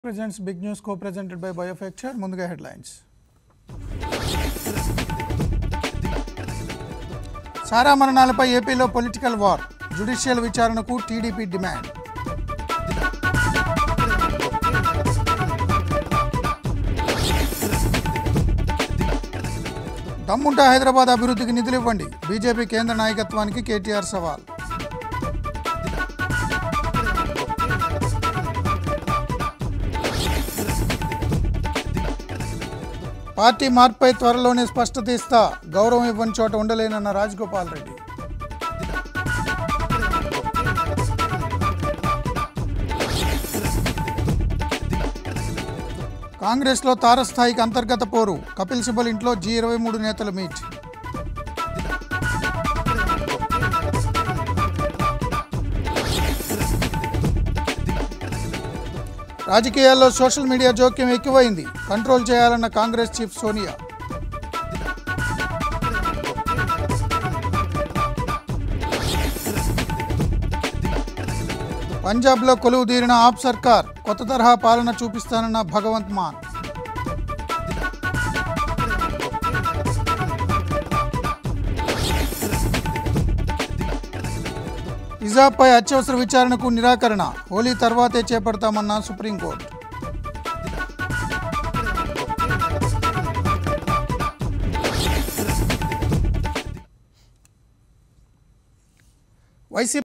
presents big news co-presented by Biofacture. ముందుగా headlines సారా మరణాలపై ఏపీలో పొలిటికల్ వార్ జ్యుడిషియల్ విచారణకు టీడీపీ డిమాండ్ దమ్ముంటా హైదరాబాద్ అభివృద్ధికి నిధులు ఇవ్వండి బీజేపీ కేంద్ర నాయకత్వానికి కేటీఆర్ సవాల్ పార్టీ మార్పుపై త్వరలోనే స్పష్టత ఇస్తా గౌరవం ఇవ్వని చోట ఉండలేనన్న రాజగోపాల్ రెడ్డి కాంగ్రెస్లో తారస్థాయికి అంతర్గత పోరు కపిల్ సిబల్ ఇంట్లో జీ ఇరవై మూడు నేతలు మీట్ రాజకీయాల్లో సోషల్ మీడియా జోక్యం ఎక్కువైంది కంట్రోల్ చేయాలన్న కాంగ్రెస్ చీఫ్ సోనియా పంజాబ్లో కొలువు తీరిన ఆప్ సర్కార్ కొత్త తరహా పాలన చూపిస్తానన్న భగవంత్ మాన్ హిజాబ్పై అత్యవసర విచారణకు నిరాకరణ హోలీ తర్వాతే చేపడతామన్న సుప్రీంకోర్టు వైసీపీ